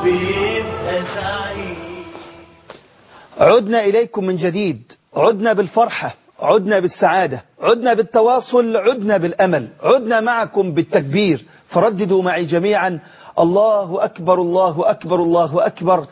بيبقى سعيد عدنا إليكم من جديد عدنا بالفرحة عدنا بالسعادة عدنا بالتواصل عدنا بالأمل عدنا معكم بالتكبير فرددوا معي جميعا الله أكبر الله أكبر الله أكبر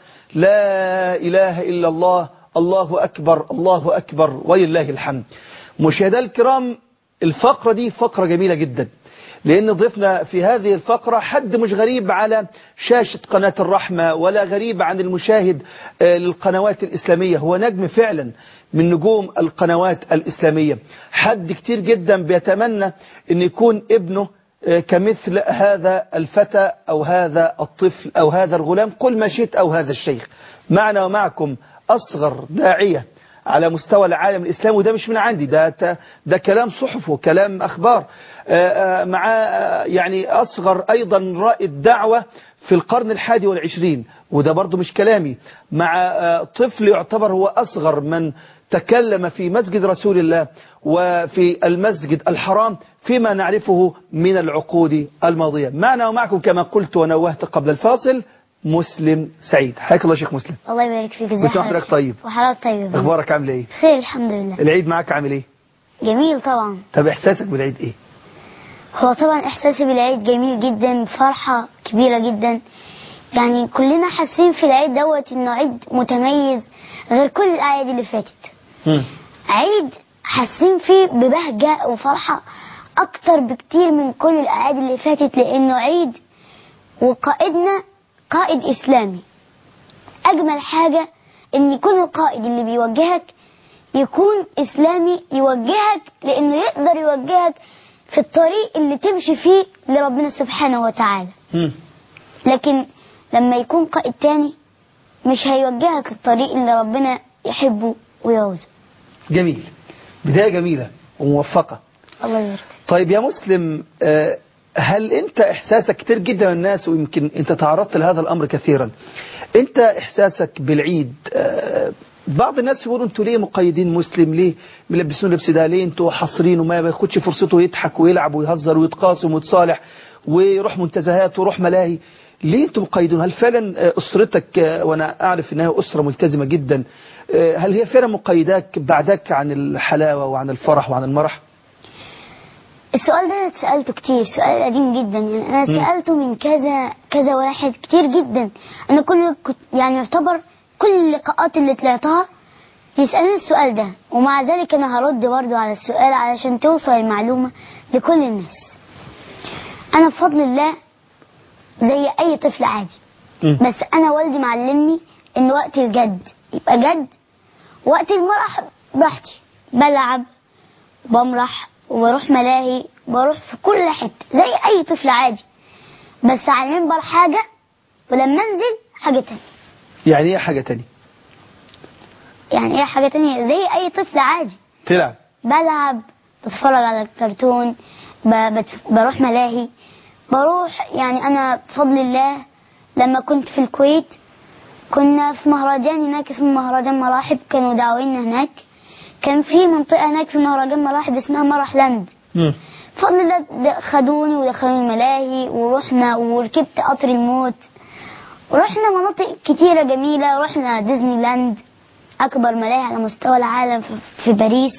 لا إله إلا الله الله أكبر الله أكبر ولله الحمد مشاهدي الكرام الفقرة دي فقرة جميلة جدا لأن ضيفنا في هذه الفقرة حد مش غريب على شاشة قناة الرحمة ولا غريب عن المشاهد آه، للقنوات الإسلامية هو نجم فعلا من نجوم القنوات الإسلامية حد كتير جدا بيتمنى أن يكون ابنه آه، كمثل هذا الفتى أو هذا الطفل أو هذا الغلام قل ما شئت أو هذا الشيخ معنا ومعكم أصغر داعية على مستوى العالم الإسلامي وده مش من عندي ده ده كلام صحف وكلام أخبار آه، آه، مع آه، يعني أصغر أيضا رائد دعوة في القرن الحادي والعشرين وده برضو مش كلامي مع آه، طفل يعتبر هو أصغر من تكلم في مسجد رسول الله وفي المسجد الحرام فيما نعرفه من العقود الماضية معنا ومعكم كما قلت ونوهت قبل الفاصل مسلم سعيد حياك الله شيخ مسلم الله يبارك فيك كل سنة وحضرتك طيب وحضرتك طيب يا فندم. اخبارك عامل ايه خير الحمد لله العيد معاك عامل ايه جميل طبعا طب احساسك بالعيد ايه هو طبعا احساسي بالعيد جميل جدا فرحة كبيرة جدا يعني كلنا حاسين في العيد دوت انه عيد متميز غير كل الاعياد اللي فاتت مم. عيد حاسين فيه ببهجة وفرحة اكتر بكتير من كل الاعياد اللي فاتت لانه عيد وقائدنا قائد اسلامي اجمل حاجة ان يكون القائد اللي بيوجهك يكون اسلامي يوجهك لانه يقدر يوجهك في الطريق اللي تمشي فيه لربنا سبحانه وتعالى مم. لكن لما يكون قائد تاني مش هيوجهك الطريق اللي ربنا يحبه ويعوزه جميل بداية جميلة وموفقة الله يبارك طيب يا مسلم آه، هل انت احساسك كتير جدا من الناس ويمكن انت تعرضت لهذا الامر كثيرا انت احساسك بالعيد آه، بعض الناس يقولوا انتوا ليه مقيدين مسلم ليه ملبسون لبس ده ليه انتوا حاصرين وما بياخدش فرصته يضحك ويلعب ويهزر ويتقاسم ويتصالح ويروح منتزهات ويروح ملاهي ليه انتوا مقيدون هل فعلا آه، اسرتك آه، وانا اعرف انها اسره ملتزمه جدا آه، هل هي فعلا مقيداك بعدك عن الحلاوه وعن الفرح وعن المرح السؤال ده انا اتسالته كتير سؤال قديم جدا يعني انا مم. سالته من كذا كذا واحد كتير جدا انا كل كنت يعني يعتبر كل اللقاءات اللي طلعتها يسالني السؤال ده ومع ذلك انا هرد برضه على السؤال علشان توصل المعلومه لكل الناس انا بفضل الله زي اي طفل عادي مم. بس انا والدي معلمني ان وقت الجد يبقى جد وقت المرح براحتي بلعب بمرح وبروح ملاهي بروح في كل حته زي اي طفل عادي بس على المنبر حاجه ولما انزل حاجه تانية يعني ايه حاجه تانية يعني ايه حاجه تانية زي اي طفل عادي تلعب بلعب بتفرج على الكرتون ب- بت- بروح ملاهي بروح يعني انا بفضل الله لما كنت في الكويت كنا في مهرجان هناك اسمه مهرجان مراحب كانوا داعويننا هناك كان في منطقة هناك في مهرجان مراحب اسمها مرح لاند مم. بفضل الله د- خدوني ودخلوني الملاهي ورحنا وركبت قطر الموت ورحنا مناطق كتيرة جميلة رحنا ديزني لاند أكبر ملاهي على مستوى العالم في- في باريس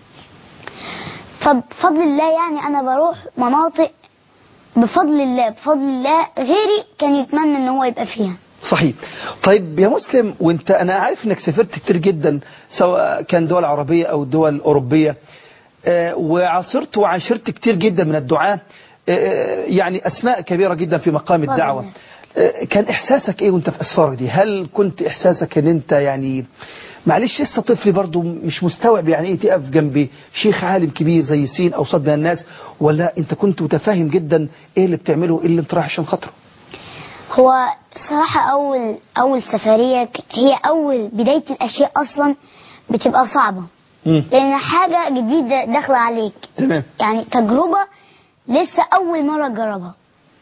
فبفضل الله يعني أنا بروح مناطق بفضل الله بفضل الله غيري كان يتمنى إن هو يبقى فيها صحيح طيب يا مسلم وانت انا عارف انك سافرت كتير جدا سواء كان دول عربية او دول اوروبية آه، وعاصرت وعاشرت كتير جدا من الدعاة آه، يعني اسماء كبيرة جدا في مقام بفضل الدعوة الله. آه، كان احساسك ايه وانت في اسفارك دي هل كنت احساسك ان انت يعني معلش لسه طفل برضه مش مستوعب يعني ايه تقف جنب شيخ عالم كبير زي سين او صاد من الناس ولا انت كنت متفاهم جدا ايه اللي بتعمله ايه اللي انت رايح عشان خاطره هو صراحة أول أول سفرية ك- هي أول بداية الأشياء أصلا بتبقى صعبة مم. لأن حاجة جديدة داخلة عليك تمام يعني تجربة لسه أول مرة أجربها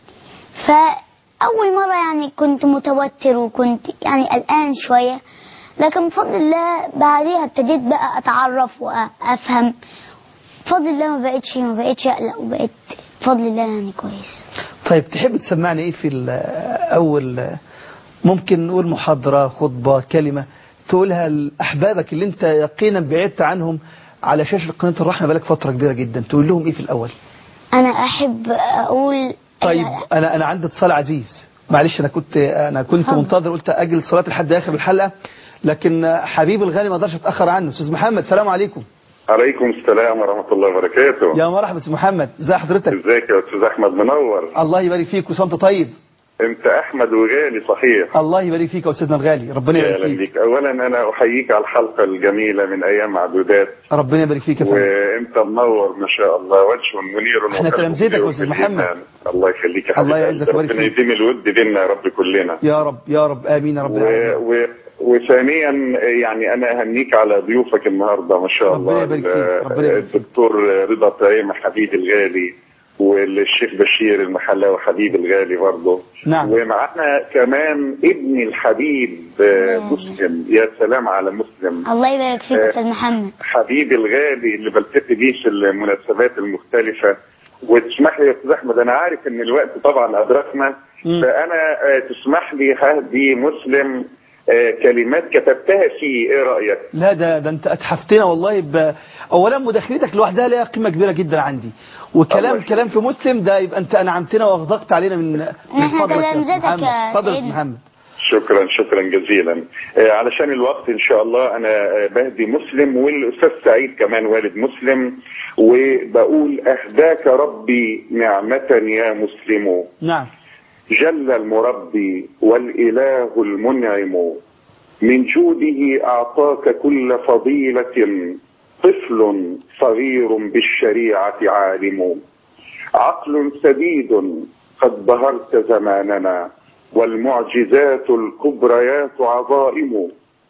فأول مرة يعني كنت متوتر وكنت يعني قلقان شوية لكن بفضل الله بعديها ابتديت بقى أتعرف وأفهم بفضل الله ما بقتش ما بقتش أقلق وبقيت بفضل الله يعني كويس طيب تحب تسمعني ايه في ال- اول ممكن نقول محاضرة خطبة كلمة تقولها لأحبابك اللي انت يقينا بعدت عنهم على شاشة قناة الرحمة بقالك فترة كبيرة جدا تقول لهم ايه في الأول انا احب اقول طيب انا انا عندي اتصال عزيز معلش انا كنت انا كنت اتفضل. منتظر قلت اجل صلاه لحد اخر الحلقه لكن حبيبي الغالي ما اقدرش اتاخر عنه استاذ محمد سلام عليكم عليكم السلام ورحمة الله وبركاته يا مرحبا استاذ محمد ازي حضرتك ازيك يا استاذ احمد منور الله يبارك فيك وسنت طيب انت احمد وغالي صحيح الله يبارك فيك يا استاذنا الغالي ربنا يا يبارك اهلا فيك بيك اولا انا احييك على الحلقة الجميلة من ايام معدودات ربنا يبارك فيك يا فندم وانت منور ما شاء الله وجه منير احنا وقلب تلامذتك يا منير أستاذ في محمد. الإيمان. الله يخليك يا الله حبيبي يعزك ويبارك ربنا فيك. يديم الود بينا يا رب كلنا يا رب يا رب امين يا رب و... العالمين و... وثانيا يعني انا اهنيك على ضيوفك النهارده ما شاء ربنا الله يبارك فيك، ربنا يبارك فيك. الدكتور رضا طعيم حبيبي الغالي والشيخ بشير المحلاوي حبيبي الغالي برضه نعم. ومعنا كمان ابني الحبيب آه، مسلم يا سلام على مسلم الله يبارك فيك استاذ محمد حبيبي الغالي اللي بلتقي بيه في المناسبات المختلفة وتسمح لي يا استاذ احمد انا عارف ان الوقت طبعا ادركنا مم. فانا آه، تسمح لي ههدي مسلم آه، كلمات كتبتها فيه ايه رايك؟ لا ده ده انت اتحفتنا والله ب... اولا مداخلتك لوحدها لها قيمه كبيره جدا عندي وكلام الله كلام في مسلم ده يبقى انت انعمتنا واغدقت علينا من من نحن فضلك يا أستاذ تلامذتك محمد. يا اتفضل يا استاذ سيدنا. محمد شكرا شكرا جزيلا آه، علشان الوقت ان شاء الله انا آه، بهدي مسلم والاستاذ سعيد كمان والد مسلم وبقول اهداك ربي نعمة يا مسلم نعم جل المربي والإله المنعم من جوده أعطاك كل فضيلة طفل صغير بالشريعة عالم عقل سديد قد بهرت زماننا والمعجزات الكبريات عظائم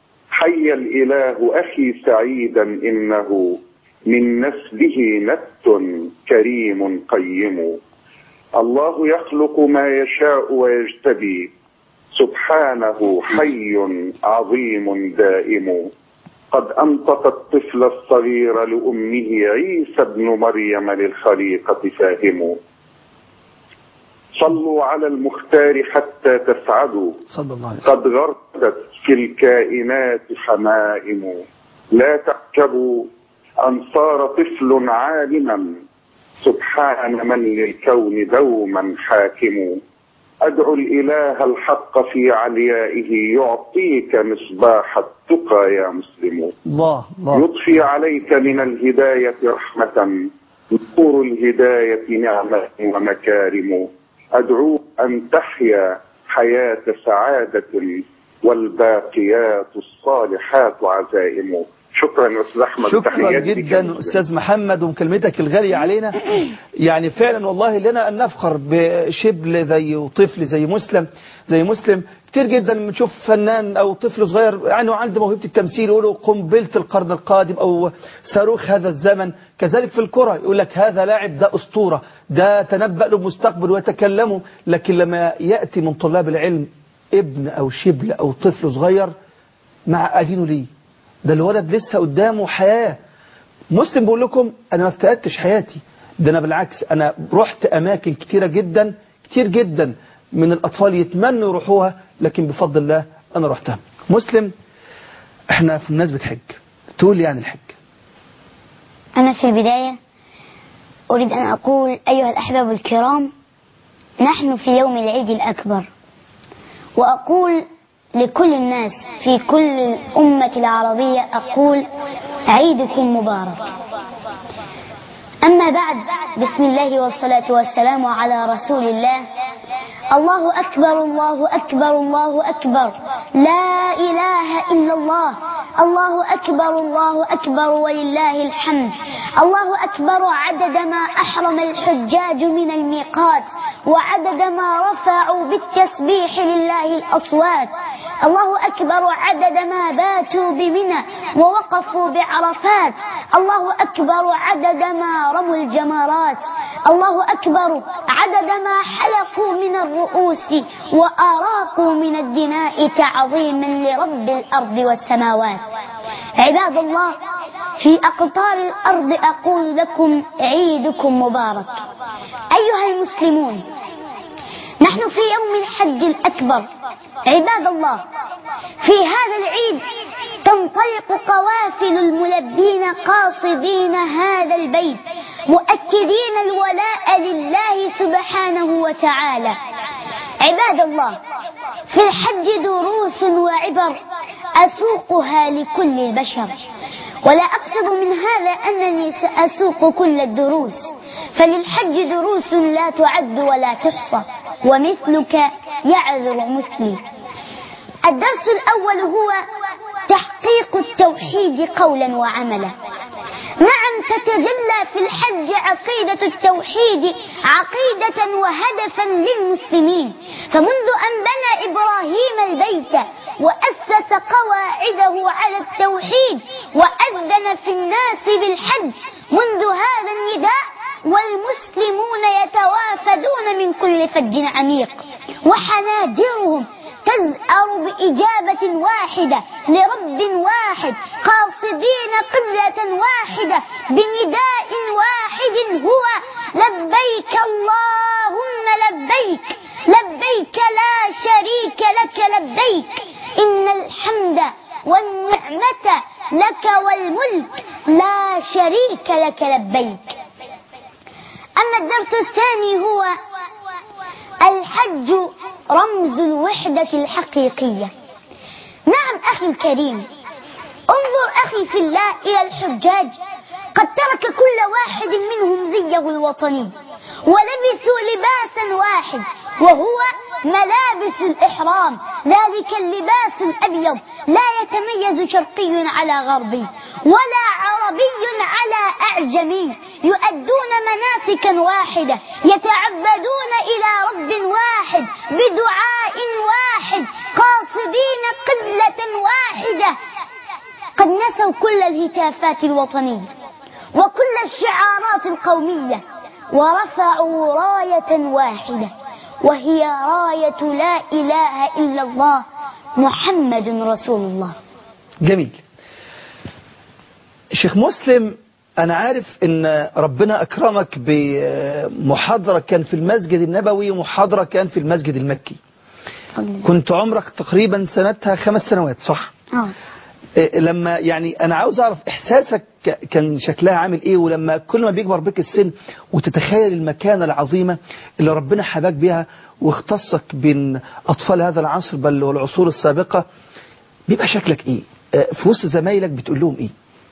حي الإله أخي سعيدا إنه من نسله نبت كريم قيم الله يخلق ما يشاء ويجتبي سبحانه حي عظيم دائم قد أنطق الطفل الصغير لأمه عيسى ابن مريم للخليقة فاهم صلوا على المختار حتى تسعدوا صلى الله عليه وسلم قد غردت في الكائنات حمائم لا تعجبوا أن صار طفل عالما سبحان من للكون دوما حاكم أدعو الإله الحق في عليائه يعطيك مصباح التقى يا مسلم الله الله يضفي عليك من الهداية رحمة نور الهداية نعمة ومكارم أدعو أن تحيا حياة سعادة والباقيات الصالحات عزائم شكرا يا أستاذ أحمد شكرا تحياتي جدا كمسلم. استاذ محمد ومكالمتك الغاليه علينا يعني فعلا والله لنا ان نفخر بشبل زي وطفل زي مسلم زي مسلم كتير جدا بنشوف فنان او طفل صغير يعني عنده موهبه التمثيل يقولوا قنبله القرن القادم او صاروخ هذا الزمن كذلك في الكره يقول لك هذا لاعب ده اسطوره ده تنبأ له مستقبل ويتكلموا لكن لما ياتي من طلاب العلم ابن او شبل او طفل صغير معقدينه ليه ده الولد لسه قدامه حياة مسلم بقول لكم أنا ما افتقدتش حياتي ده أنا بالعكس أنا رحت أماكن كتيرة جدا كتير جدا من الأطفال يتمنوا يروحوها لكن بفضل الله أنا رحتها مسلم احنا في مناسبة حج تقول لي يعني الحج أنا في البداية أريد أن أقول أيها الأحباب الكرام نحن في يوم العيد الأكبر وأقول لكل الناس في كل الأمة العربية أقول عيدكم مبارك أما بعد بسم الله والصلاة والسلام على رسول الله الله أكبر الله أكبر الله أكبر لا إله إلا الله الله أكبر الله أكبر ولله الحمد الله أكبر عدد ما أحرم الحجاج من الميقات وعدد ما رفعوا بالتسبيح لله الأصوات الله أكبر عدد ما باتوا بمنى ووقفوا بعرفات الله أكبر عدد ما رموا الجمرات الله أكبر عدد ما حلقوا من الرؤوس وأراقوا من الدماء تعظيما لرب الأرض والسماوات عباد الله في أقطار الأرض أقول لكم عيدكم مبارك أيها المسلمون نحن في يوم الحج الأكبر عباد الله في هذا العيد تنطلق قوافل الملبين قاصدين هذا البيت مؤكدين الولاء لله سبحانه وتعالى عباد الله في الحج دروس وعبر أسوقها لكل البشر ولا أقصد من هذا أنني سأسوق كل الدروس فللحج دروس لا تعد ولا تحصى ومثلك يعذر مثلي الدرس الأول هو تحقيق التوحيد قولا وعملا نعم تتجلى في الحج عقيدة التوحيد عقيدة وهدفا للمسلمين فمنذ أن بنى إبراهيم البيت وأسس قواعده على التوحيد وأذن في الناس بالحج منذ هذا النداء والمسلمون يتوافدون من كل فج عميق وحناجرهم تزأر بإجابة واحدة لرب واحد قاصدين قبلة واحدة بنداء واحد هو لبيك اللهم لبيك لبيك لا شريك لك لبيك إن الحمد والنعمة لك والملك لا شريك لك لبيك أما الدرس الثاني هو الحج رمز الوحدة الحقيقية نعم أخي الكريم انظر أخي في الله إلى الحجاج قد ترك كل واحد منهم زيه الوطني ولبسوا لباسا واحد وهو ملابس الإحرام ذلك اللباس الأبيض لا يتميز شرقي على غربي ولا عربي على أعجمي يؤدون مناسكا واحدة يتعبدون إلى رب واحد بدعاء واحد قاصدين قبلة واحدة قد نسوا كل الهتافات الوطنية وكل الشعارات القومية ورفعوا راية واحدة وهي راية لا إله إلا الله محمد رسول الله جميل شيخ مسلم أنا عارف إن ربنا أكرمك بمحاضرة كان في المسجد النبوي ومحاضرة كان في المسجد المكي كنت عمرك تقريبا سنتها خمس سنوات صح؟ آه. إيه لما يعني أنا عاوز أعرف إحساسك ك- كان شكلها عامل إيه ولما كل ما بيكبر بك السن وتتخيل المكانة العظيمة اللي ربنا حباك بيها واختصك بين أطفال هذا العصر بل والعصور السابقة بيبقى شكلك إيه؟ آه، في وسط زمايلك بتقول لهم إيه؟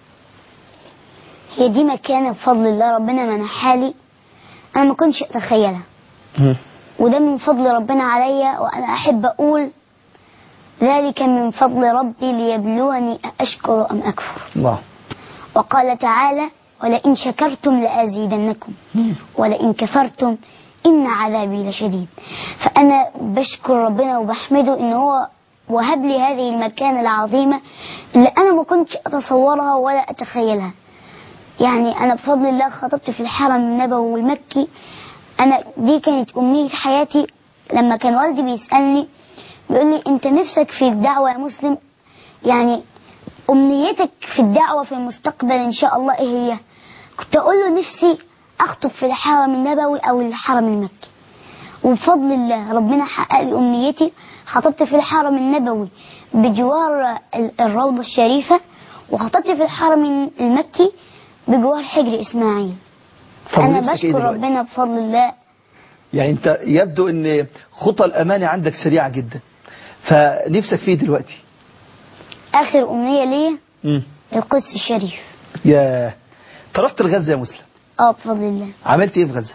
هي دي مكانة بفضل الله ربنا منحها لي أنا ما كنتش أتخيلها وده من فضل ربنا عليا وأنا أحب أقول ذلك من فضل ربي ليبلوني أشكر أم أكفر الله وقال تعالى ولئن شكرتم لأزيدنكم ولئن كفرتم إن عذابي لشديد فأنا بشكر ربنا وبحمده إن هو وهب لي هذه المكانة العظيمة اللي أنا ما كنتش أتصورها ولا أتخيلها يعني أنا بفضل الله خطبت في الحرم النبوي والمكي أنا دي كانت أمنية حياتي لما كان والدي بيسألني بيقول لي أنت نفسك في الدعوة يا مسلم يعني أمنيتك في الدعوة في المستقبل إن شاء الله إيه هي كنت أقول له نفسي أخطب في الحرم النبوي أو الحرم المكي وبفضل الله ربنا حقق لي أمنيتي خطبت في الحرم النبوي بجوار ال- الروضة الشريفة وخطبت في الحرم المكي بجوار حجر إسماعيل طب أنا نفسك إيه بشكر دلوقتي؟ ربنا بفضل الله يعني أنت يبدو أن خطى الأمانة عندك سريعة جدا فنفسك فيه دلوقتي آخر أمنية ليا مم. القدس الشريف يا أنت رحت لغزة يا مسلم اه بفضل الله عملت إيه في غزة؟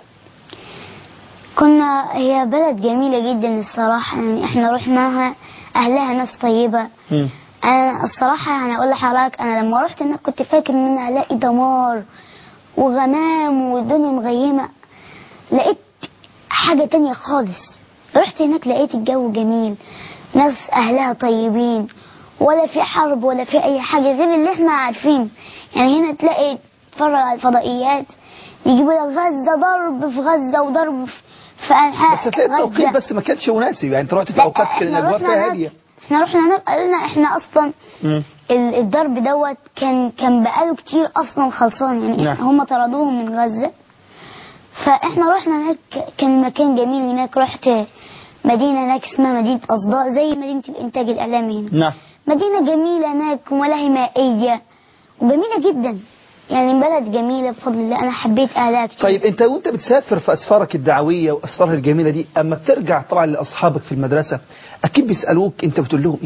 كنا هي بلد جميلة جدا الصراحة يعني احنا رحناها أهلها ناس طيبة مم. أنا الصراحة يعني أقول لحضرتك أنا لما رحت هناك كنت فاكر إن أنا ألاقي دمار وغمام والدنيا مغيمة لقيت حاجة تانية خالص رحت هناك لقيت الجو جميل ناس أهلها طيبين ولا في حرب ولا في أي حاجة غير اللي احنا عارفين يعني هنا تلاقي تتفرج على الفضائيات يجيبوا لك غزة ضرب في غزة وضرب في- في أنحاء بس هتلاقي التوقيت غزة. بس ما كانش مناسب يعني أنت رحت في لا، أوقات كان احنا الأجواء رحنا فيها هناك- هادية احنا رحنا هناك قالنا احنا اصلا مم. ال- الضرب دوت كان كان بقاله كتير اصلا خلصان يعني نعم. هم طردوهم من غزه فاحنا رحنا هناك كان مكان جميل هناك رحت مدينة هناك اسمها مدينة أصداء زي مدينة الإنتاج الإعلامي هنا نعم مدينة جميلة هناك وملاهي مائية وجميلة جدا يعني بلد جميلة بفضل الله أنا حبيت أهلها كتير طيب انت وانت بتسافر في اسفارك الدعويه واسفارها الجميله دي اما بترجع طبعا لاصحابك في المدرسه اكيد بيسالوك انت بتقول لهم ايه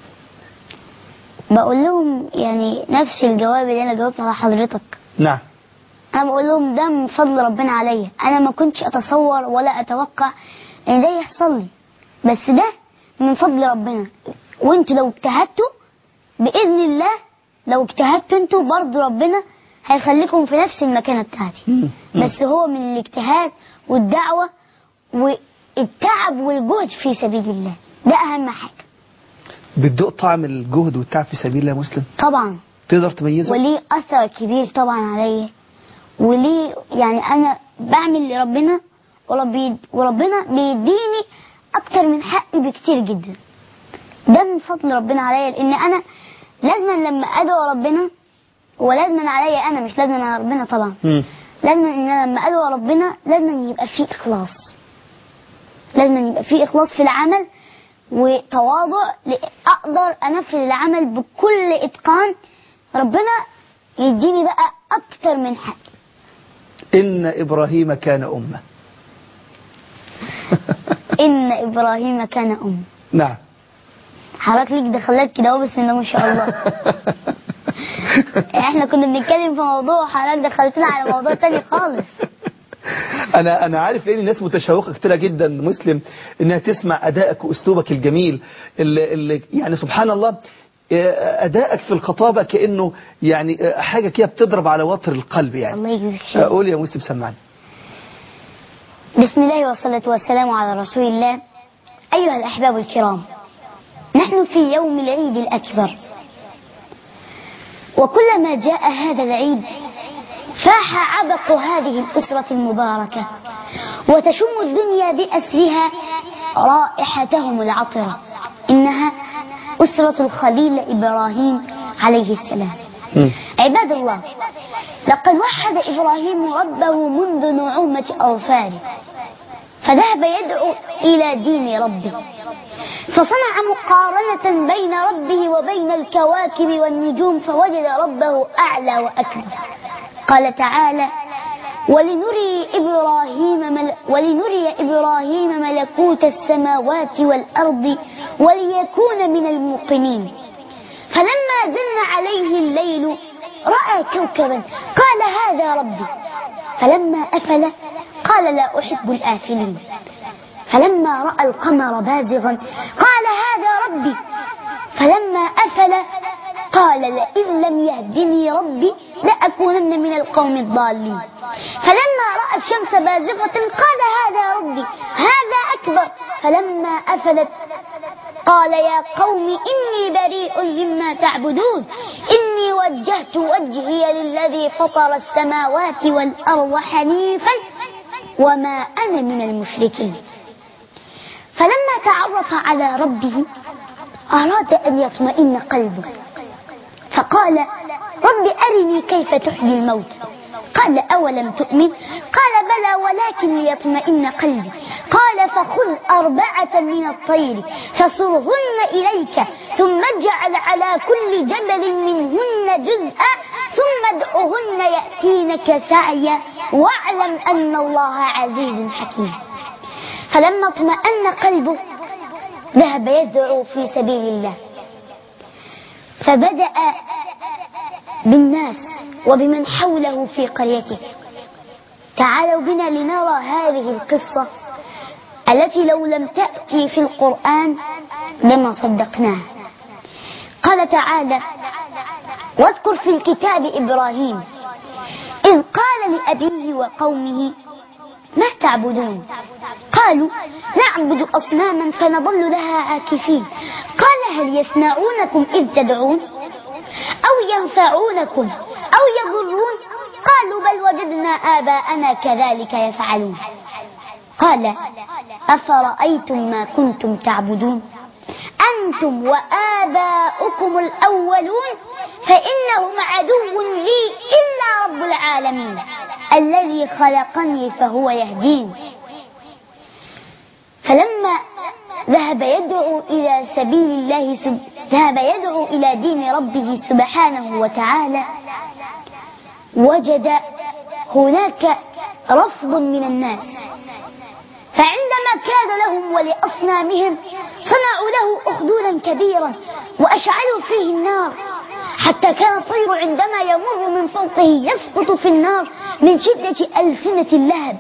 بقول لهم يعني نفس الجواب اللي أنا جاوبت على حضرتك نعم أنا بقول لهم ده من فضل ربنا عليا أنا ما كنتش أتصور ولا أتوقع إن ده يحصل لي بس ده من فضل ربنا وانتوا لو اجتهدتوا بإذن الله لو اجتهدتوا انتوا برضه ربنا هيخليكم في نفس المكانة بتاعتي مم. مم. بس هو من الاجتهاد والدعوة والتعب والجهد في سبيل الله ده أهم حاجة بتدوق طعم الجهد والتعب في سبيل الله يا مسلم طبعا تقدر تميزه وليه أثر كبير طبعا عليا وليه يعني أنا بعمل لربنا وربي وربنا بيديني أكتر من حقي بكتير جدا ده من فضل ربنا عليا لأن أنا لازما لما أدعو ربنا ولازما عليا أنا مش لازما على ربنا طبعا مم. لازم ان انا لما ادعو ربنا لازم يبقى فيه اخلاص لازم يبقى فيه اخلاص في العمل وتواضع ل- اقدر انفذ العمل بكل اتقان ربنا يديني بقى اكتر من حقي ان ابراهيم كان امه ان ابراهيم كان ام نعم حضرتك ليك دخلات كده اهو بسم الله ما شاء الله احنا كنا بنتكلم في موضوع حضرتك دخلتنا على موضوع تاني خالص انا انا عارف لان الناس متشوقه كتيره جدا مسلم انها تسمع ادائك واسلوبك الجميل اللي, اللي يعني سبحان الله آه، ادائك في الخطابه كانه يعني آه، حاجه كده بتضرب على وتر القلب يعني الله يجزيك خير قول يا مسلم سمعني بسم الله والصلاة والسلام على رسول الله أيها الأحباب الكرام نحن في يوم العيد الأكبر وكلما جاء هذا العيد فاح عبق هذه الأسرة المباركة وتشم الدنيا بأسرها رائحتهم العطرة إنها أسرة الخليل إبراهيم عليه السلام مم. عباد الله لقد وحد إبراهيم ربه منذ نعومة أظفاره فذهب يدعو إلى دين ربه فصنع مقارنة بين ربه وبين الكواكب والنجوم فوجد ربه أعلى وأكبر قال تعالى ولنري إبراهيم مل ولنري إبراهيم ملكوت السماوات والأرض وليكون من الموقنين فلما جن عليه الليل رأى كوكبا قال هذا ربي فلما أفل قال لا أحب الآفلين فلما رأى القمر بازغا قال هذا ربي فلما أفل قال لئن لم يهدني ربي لأكونن من القوم الضالين فلما رأى الشمس بازغة قال هذا ربي هذا أكبر فلما أفلت قال يا قوم إني بريء مما تعبدون إني وجهت وجهي للذي فطر السماوات والأرض حنيفا وما أنا من المشركين فلما تعرف على ربه أراد أن يطمئن قلبه فقال رب أرني كيف تحيي الموت قال أولم تؤمن قال بلى ولكن ليطمئن قلبي قال فخذ أربعة من الطير فصرهن إليك ثم اجعل على كل جبل منهن جزءا ثم ادعهن يأتينك سعيا واعلم أن الله عزيز حكيم فلما اطمأن قلبه ذهب يدعو في سبيل الله فبدأ بالناس وبمن حوله في قريته تعالوا بنا لنرى هذه القصة التي لو لم تأتي في القرآن لما صدقناها قال تعالى واذكر في الكتاب إبراهيم إذ قال لأبيه وقومه ما تعبدون قالوا نعبد أصناما فنظل لها عاكفين قال هل يسمعونكم إذ تدعون أو ينفعونكم أو يضرون قالوا بل وجدنا آباءنا كذلك يفعلون قال أفرأيتم ما كنتم تعبدون أنتم وآباؤكم الأولون فإنهم عدو لي إلا رب العالمين الذي خلقني فهو يهدين فلما ذهب يدعو إلى سبيل الله سب... ذهب يدعو إلى دين ربه سبحانه وتعالى وجد هناك رفض من الناس فعندما كاد لهم ولأصنامهم صنعوا له أخدولا كبيرا وأشعلوا فيه النار حتى كان الطير عندما يمر من فوقه يسقط في النار من شدة ألسنة اللهب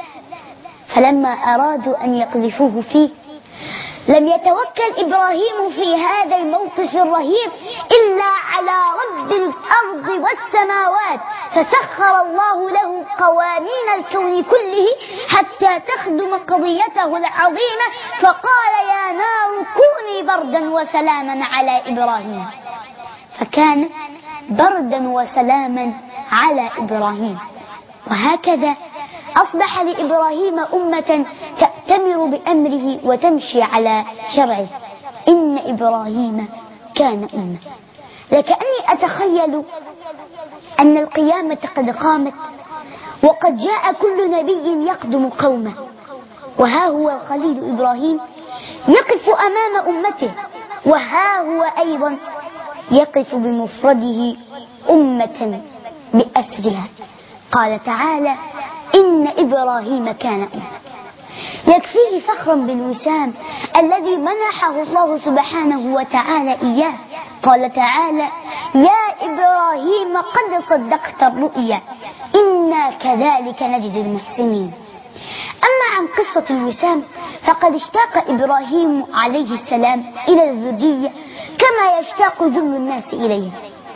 فلما أرادوا أن يقذفوه فيه لم يتوكل إبراهيم في هذا الموقف الرهيب إلا على رب الأرض والسماوات فسخر الله له قوانين الكون كله حتى تخدم قضيته العظيمة فقال يا نار كوني بردا وسلاما على إبراهيم فكان بردا وسلاما على إبراهيم وهكذا أصبح لإبراهيم أمة تأتمر بأمره وتمشي على شرعه إن إبراهيم كان أمة لكأني أتخيل أن القيامة قد قامت وقد جاء كل نبي يقدم قومه وها هو الخليل إبراهيم يقف أمام أمته وها هو أيضا يقف بمفرده أمة بأسرها قال تعالى إن إبراهيم كان أمة يكفيه فخرا بالوسام الذي منحه الله سبحانه وتعالى إياه قال تعالى يا إبراهيم قد صدقت الرؤيا إنا كذلك نجزي المحسنين أما عن قصة الوسام فقد اشتاق إبراهيم عليه السلام إلى الذرية كما يشتاق ذل الناس إليه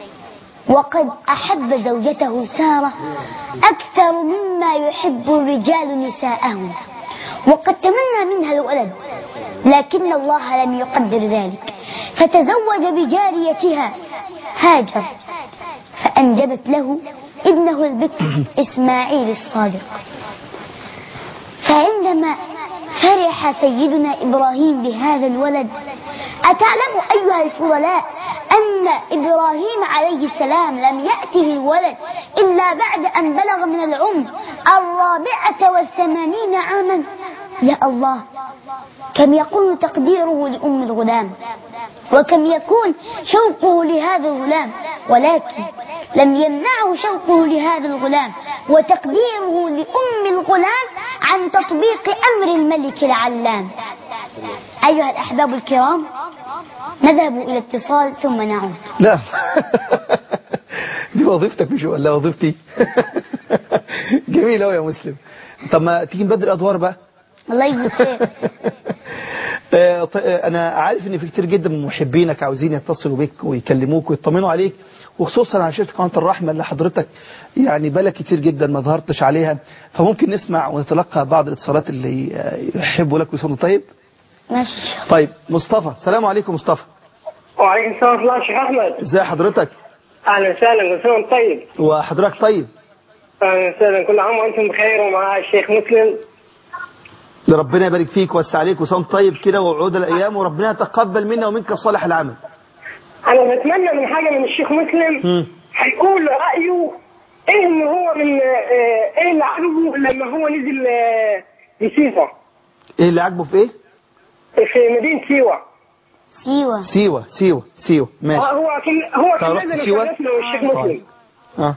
وقد أحب زوجته سارة أكثر مما يحب الرجال نساءهم وقد تمنى منها الولد لكن الله لم يقدر ذلك فتزوج بجاريتها هاجر فأنجبت له ابنه البكر إسماعيل الصادق فعندما فرح سيدنا إبراهيم بهذا الولد أتعلم أيها الفضلاء أن إبراهيم عليه السلام لم يأته الولد إلا بعد أن بلغ من العمر الرابعة والثمانين عاما يا الله كم يكون تقديره لأم الغلام وكم يكون شوقه لهذا الغلام ولكن لم يمنعه شوقه لهذا الغلام وتقديره لأم الغلام عن تطبيق أمر الملك العلام أيها الأحباب الكرام نذهب إلى اتصال ثم نعود لا دي وظيفتك مش ولا وظيفتي جميل قوي يا مسلم طب ما تيجي نبدل ادوار بقى الله يجزيك خير آه، ط- آه، انا عارف ان في كتير جدا من محبينك عاوزين يتصلوا بيك ويكلموك ويطمنوا عليك وخصوصا على شركه قناه الرحمه اللي حضرتك يعني بالك كتير جدا ما ظهرتش عليها فممكن نسمع ونتلقى بعض الاتصالات اللي آه، يحبوا لك ويصونوا طيب ماشي طيب مصطفى السلام عليكم مصطفى وعليكم السلام ورحمة الله شيخ أحمد ازي حضرتك أهلا وسهلا كل سنة وأنت طيب وحضرتك طيب أهلا وسهلا كل عام وأنتم بخير ومع الشيخ مسلم ربنا يبارك فيك ويوسع عليك وصوم طيب كده وعود الايام وربنا يتقبل منا ومنك صالح العمل أنا بتمنى من حاجة من الشيخ مسلم مم. هيقول رأيه إيه إن هو من آه، إيه اللي عجبه لما هو نزل آه، لسيفا ايه اللي عاجبه في ايه في مدينة سيوة سيوة سيوة سيوة سيوة آه، ماشي هو كان هو طب كان رحت نازل سيوة؟ يشرفنا والشيخ مسلم طيب. اه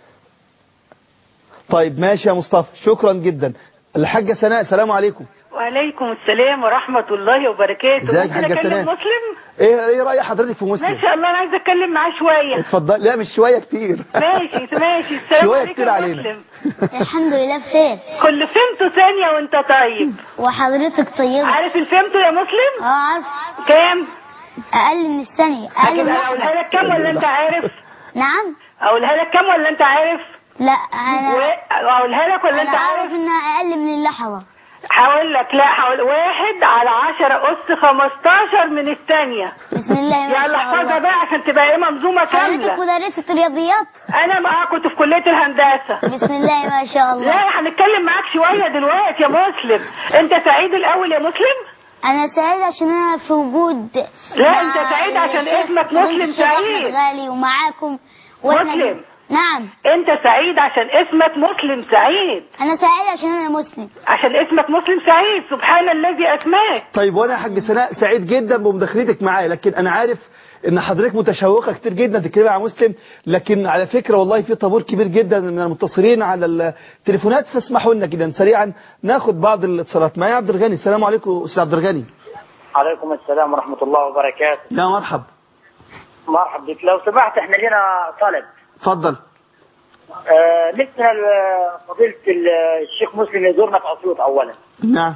طيب ماشي يا مصطفى شكرا جدا الحاجة سناء السلام عليكم وعليكم السلام ورحمة الله وبركاته ازيك ممكن حاجة أكلم سناء؟ مسلم؟ ايه ايه رأي حضرتك في ما مسلم شاء الله أنا عايزة أتكلم معاه شوية اتفضل لا مش شوية كتير ماشي ماشي السلام شوية عليكم كتير يا علينا مسلم الحمد لله بخير كل فهمته ثانية وأنت طيب وحضرتك طيبة عارف الفهمته يا مسلم؟ اه عارف كام؟ أقل من الثانية أقل لكن من أقولها لك كام ولا أنت عارف؟ نعم أقولها لك كام ولا أنت عارف؟ لا أنا و- أقولها لك ولا أنت أنا أعرف عارف؟ إنها أقل من اللحظة هقول لك لا هقول واحد على عشرة أس خمستاشر من الثانية بسم الله ما يلا شاء احفظها الله بقى عشان تبقى ايه منظومة حضرتك كاملة مدرسة رياضيات أنا معاك كنت في كلية الهندسة بسم الله ما شاء الله لا هنتكلم معاك شوية دلوقتي يا مسلم انت سعيد الاول يا مسلم أنا سعيد عشان أنا في وجود لا، مع أنت سعيد عشان الشيخ اسمك فضيلة مسلم الشيخ أحمد سعيد. غالي ومعاكم وإحنا مسلم نعم انت سعيد عشان اسمك مسلم سعيد انا سعيد عشان انا مسلم عشان اسمك مسلم سعيد سبحان الذي اسماك طيب وانا يا حاج سناء سعيد جدا بمداخلتك معايا لكن انا عارف ان حضرتك متشوقه كتير جدا تتكلمي عن مسلم لكن على فكره والله في طابور كبير جدا من المتصلين على التليفونات فاسمحوا لنا كده سريعا ناخد بعض الاتصالات معايا عبد الغني السلام عليكم استاذ عبد الغني عليكم السلام ورحمة الله وبركاته يا مرحب مرحبا بك لو سمحت احنا لنا طلب اتفضل آه نسأل آه، فضيلة ال- الشيخ مسلم يزورنا في أسيوط أولا نعم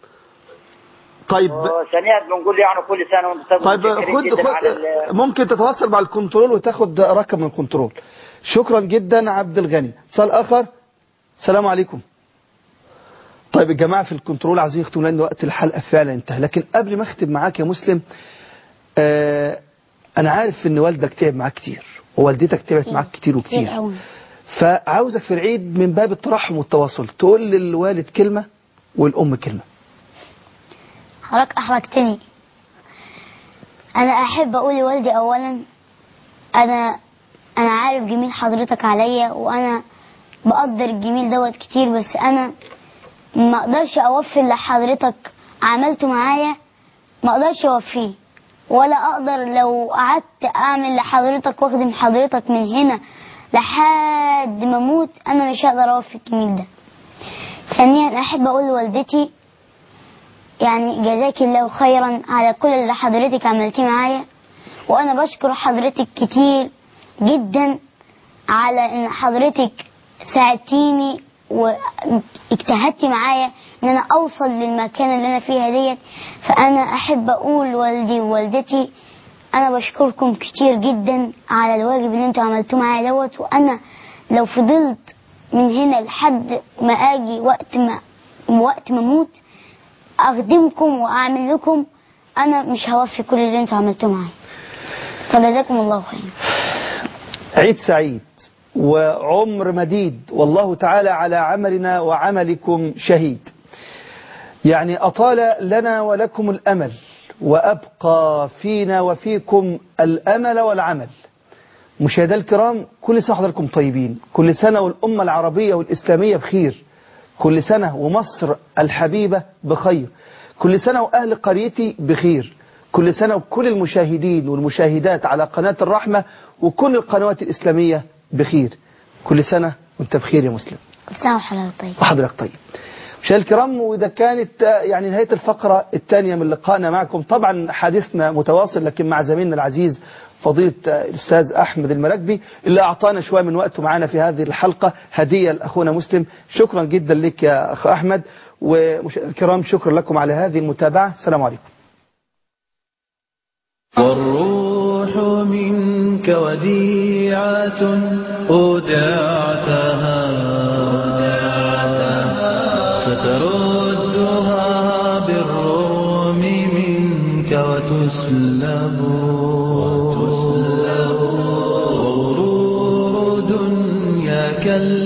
طيب وثانيا بنقول يعني كل سنة وانت طيب طيب متشكرين خد جداً على خد ال- ممكن تتواصل مع الكنترول وتاخد رقم من الكنترول شكرا جدا عبد الغني اتصال اخر السلام عليكم طيب الجماعه في الكنترول عايزين يختموا لان وقت الحلقه فعلا انتهى لكن قبل ما اختم معاك يا مسلم آه انا عارف ان والدك تعب معاك كتير ووالدتك تعبت معاك كتير كتير وكتير قوي فعاوزك في العيد من باب الترحم والتواصل تقول للوالد كلمه والام كلمه حضرتك احرجتني انا احب اقول لوالدي اولا انا انا عارف جميل حضرتك عليا وانا بقدر الجميل دوت كتير بس انا ما اقدرش اوفي اللي حضرتك عملته معايا ما اقدرش اوفيه ولا اقدر لو قعدت اعمل لحضرتك واخدم حضرتك من هنا لحد ما اموت انا مش هقدر اوفي الجميل ده ثانيا احب اقول لوالدتي يعني جزاك الله خيرا على كل اللي حضرتك عملتيه معايا وانا بشكر حضرتك كتير جدا على ان حضرتك ساعدتيني واجتهدتي معايا ان انا اوصل للمكان اللي انا فيها ديت فانا احب اقول والدي ووالدتي انا بشكركم كتير جدا على الواجب اللي انتوا عملتوه معايا دوت وانا لو فضلت من هنا لحد ما اجي وقت ما وقت ما اموت اخدمكم واعمل لكم انا مش هوفي كل اللي انتوا عملتوه معايا فجزاكم الله خير عيد سعيد وعمر مديد والله تعالى على عملنا وعملكم شهيد يعني أطال لنا ولكم الأمل وأبقى فينا وفيكم الأمل والعمل مشاهدينا الكرام كل سنة وحضراتكم طيبين كل سنة والأمة العربية والإسلامية بخير كل سنة ومصر الحبيبة بخير كل سنة وأهل قريتي بخير كل سنة وكل المشاهدين والمشاهدات على قناة الرحمة وكل القنوات الإسلامية بخير كل سنة وانت بخير يا مسلم كل سنه وحضرتك طيب وحضرتك طيب مشاهدينا الكرام وإذا كانت آه، يعني نهاية الفقرة الثانية من لقائنا معكم طبعا حديثنا متواصل لكن مع زميلنا العزيز فضيلة آه، الأستاذ أحمد المراكبي اللي أعطانا شوية من وقته معنا في هذه الحلقة هدية لأخونا مسلم شكرا جدا لك يا أخ أحمد ومشاهدينا الكرام شكرا لكم على هذه المتابعة السلام عليكم والروح منك وديعة أودعتها ستردها بالرغم منك وتسلب وغرور دنياك